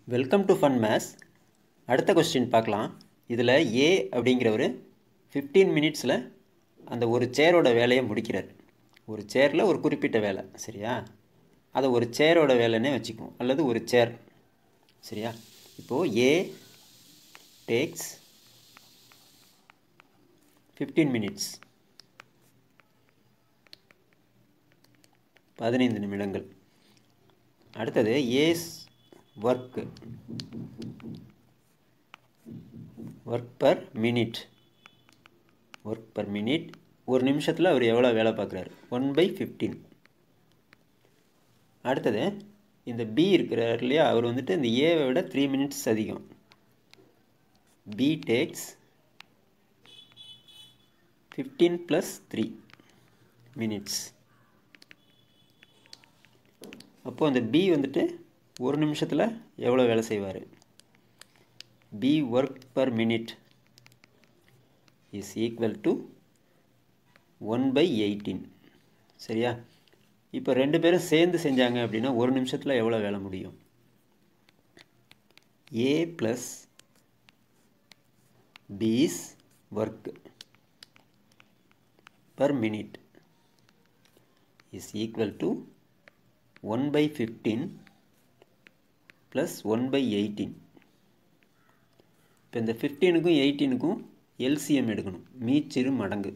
welcome to fun maths அடுத்த question பார்க்கலாம் இதில் ஏ அப்படிங்கிற ஒரு ஃபிஃப்டீன் மினிட்ஸில் அந்த ஒரு சேரோட வேலையை முடிக்கிறார் ஒரு சேரில் ஒரு குறிப்பிட்ட வேலை சரியா அதை ஒரு சேரோட வேலைன்னே வச்சுக்குவோம் அல்லது ஒரு சேர் சரியா இப்போது ஏ டேக்ஸ் ஃபிஃப்டீன் மினிட்ஸ் பதினைந்து நிமிடங்கள் அடுத்தது A's work work per minute work per minute ஒரு நிமிஷத்தில் அவர் எவ்வளோ வேலை பார்க்குறாரு ஒன் பை ஃபிஃப்டீன் அடுத்தது இந்த பி இருக்கிறார் இல்லையா அவர் வந்துட்டு இந்த ஏவை விட த்ரீ மினிட்ஸ் அதிகம் B takes fifteen plus three minutes அப்போது அந்த பி வந்துட்டு ஒரு நிமிஷத்தில் எவ்வளோ வேலை செய்வார் B work per minute is equal to one by eighteen சரியா இப்போ ரெண்டு பேரும் சேர்ந்து செஞ்சாங்க அப்படின்னா ஒரு நிமிஷத்தில் எவ்வளோ வேலை முடியும் A plus B's work per minute is equal to one by fifteen plus one by eighteen இப்போ இந்த ஃபிஃப்டீனுக்கும் எயிட்டீனுக்கும் எல்சிஎம் எடுக்கணும் மீச்சிறு மடங்கு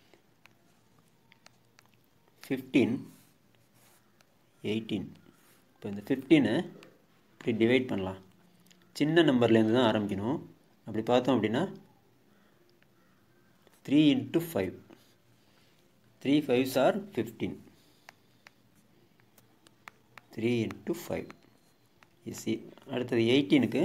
ஃபிஃப்டீன் எயிட்டீன் இப்போ இந்த ஃபிஃப்டீனை இப்படி டிவைட் பண்ணலாம் சின்ன நம்பர்லேருந்து தான் ஆரம்பிக்கணும் அப்படி பார்த்தோம் அப்படின்னா three into five three fives are fifteen three into five is அடுத்தது எயிட்டீனுக்கு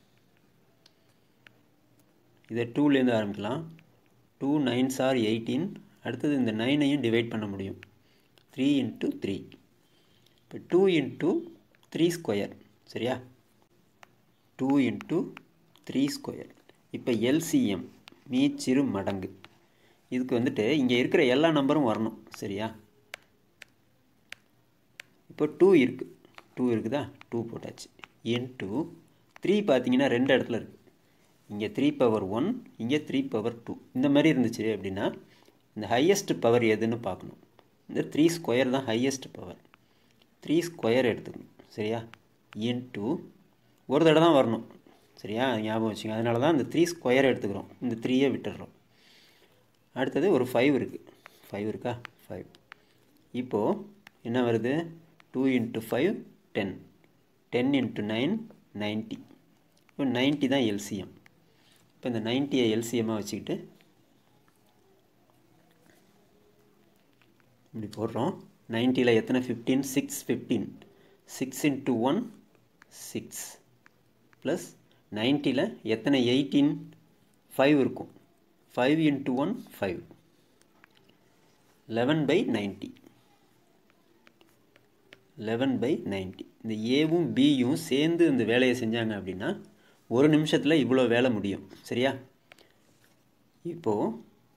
இதை டூலேருந்து ஆரம்பிக்கலாம் டூ நைன்ஸ் ஆர் எயிட்டீன் அடுத்தது இந்த நைனையும் டிவைட் பண்ண முடியும் த்ரீ இன்ட்டு த்ரீ இப்போ டூ இன்ட்டு த்ரீ ஸ்கொயர் சரியா டூ இன்ட்டு த்ரீ ஸ்கொயர் இப்போ எல்சிஎம் மீச்சிறு மடங்கு இதுக்கு வந்துட்டு இங்கே இருக்கிற எல்லா நம்பரும் வரணும் சரியா இப்போ டூ இருக்குது டூ இருக்குதா டூ போட்டாச்சு இன்ட்டு த்ரீ பார்த்தீங்கன்னா ரெண்டு இடத்துல இருக்குது இங்கே த்ரீ பவர் ஒன் இங்கே த்ரீ பவர் டூ இந்த மாதிரி இருந்துச்சு அப்படின்னா இந்த ஹையஸ்ட் பவர் எதுன்னு பார்க்கணும் இந்த த்ரீ ஸ்கொயர் தான் ஹையஸ்ட் பவர் த்ரீ ஸ்கொயர் எடுத்துக்கணும் சரியா இன்ட்டு ஒரு தடவை தான் வரணும் சரியா ஞாபகம் வச்சுங்க அதனால தான் இந்த த்ரீ ஸ்கொயர் எடுத்துக்கிறோம் இந்த த்ரீயை விட்டுடுறோம் அடுத்தது ஒரு ஃபைவ் இருக்குது ஃபைவ் இருக்கா ஃபைவ் இப்போது என்ன வருது two into five ten ten into nine ninety இப்போ நைன்ட்டி தான் எல்சிஎம் இப்போ இந்த நைன்ட்டியை எல்சிஎம்மாக வச்சுக்கிட்டு இப்படி போடுறோம் நைன்ட்டியில் எத்தனை fifteen six fifteen six into one six plus நைன்ட்டியில் எத்தனை எயிட்டீன் ஃபைவ் இருக்கும் five into one five eleven by ninety eleven by ninety இந்த ஏவும் பியும் சேர்ந்து இந்த வேலையை செஞ்சாங்க அப்படின்னா ஒரு நிமிஷத்தில் இவ்வளோ வேலை முடியும் சரியா இப்போது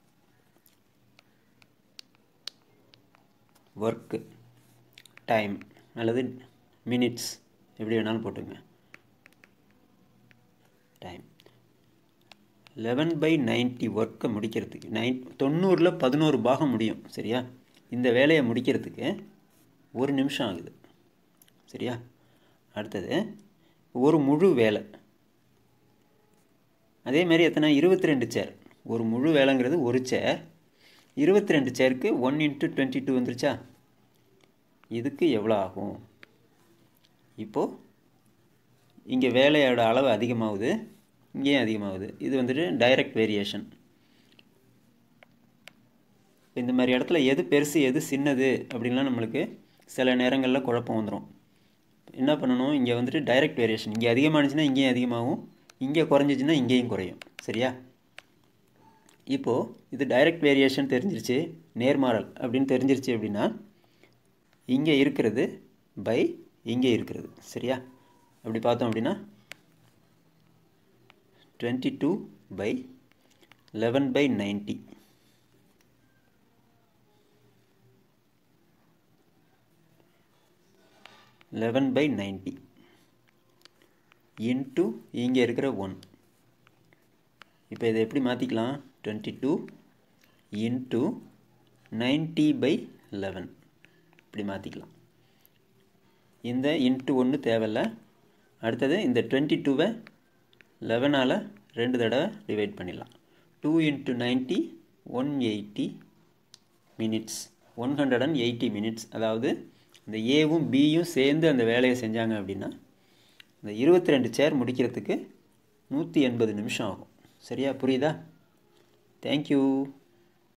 ஒர்க்கு டைம் அல்லது மினிட்ஸ் எப்படி வேணாலும் போட்டுங்க டைம் லெவன் பை நைன்ட்டி ஒர்க்கை முடிக்கிறதுக்கு நைன் தொண்ணூறில் பதினோரு பாகம் முடியும் சரியா இந்த வேலையை முடிக்கிறதுக்கு ஒரு நிமிஷம் ஆகுது சரியா அடுத்தது ஒரு முழு வேலை அதேமாரி எத்தனை இருபத்தி ரெண்டு சேர் ஒரு முழு வேலைங்கிறது ஒரு சேர் இருபத்தி ரெண்டு சேருக்கு ஒன் இன்ட்டு டுவெண்ட்டி டூ வந்துருச்சா இதுக்கு எவ்வளோ ஆகும் இப்போது இங்கே வேலையோட அளவு அதிகமாகுது இங்கேயும் அதிகமாகுது இது வந்துட்டு டைரக்ட் வேரியேஷன் இந்த மாதிரி இடத்துல எது பெருசு எது சின்னது அப்படின்லாம் நம்மளுக்கு சில நேரங்களில் குழப்பம் வந்துடும் என்ன பண்ணணும் இங்கே வந்துட்டு டைரக்ட் வேரியேஷன் இங்கே அதிகமானுச்சுன்னா இங்கேயும் அதிகமாகும் இங்கே குறைஞ்சிச்சின்னா இங்கேயும் குறையும் சரியா இப்போது இது டைரக்ட் வேரியேஷன் தெரிஞ்சிருச்சு நேர்மாறல் அப்படின்னு தெரிஞ்சிருச்சு அப்படின்னா இங்கே இருக்கிறது பை இங்கே இருக்கிறது சரியா அப்படி பார்த்தோம் அப்படின்னா twenty two by eleven by ninety eleven by ninety into இங்கே இருக்கிற ஒன் இப்போ இதை எப்படி மாற்றிக்கலாம் twenty two into ninety by eleven இப்படி மாற்றிக்கலாம் இந்த இன்ட்டு ஒன்று தேவையில்ல அடுத்தது இந்த டுவெண்ட்டி டூவை லெவனால் ரெண்டு தடவை டிவைட் பண்ணிடலாம் two into ninety one eighty minutes one hundred and eighty minutes அதாவது இந்த ஏவும் பியும் சேர்ந்து அந்த வேலையை செஞ்சாங்க அப்படின்னா இந்த இருபத்தி ரெண்டு சேர் முடிக்கிறதுக்கு நூற்றி எண்பது நிமிஷம் ஆகும் சரியா புரியுதா தேங்க்யூ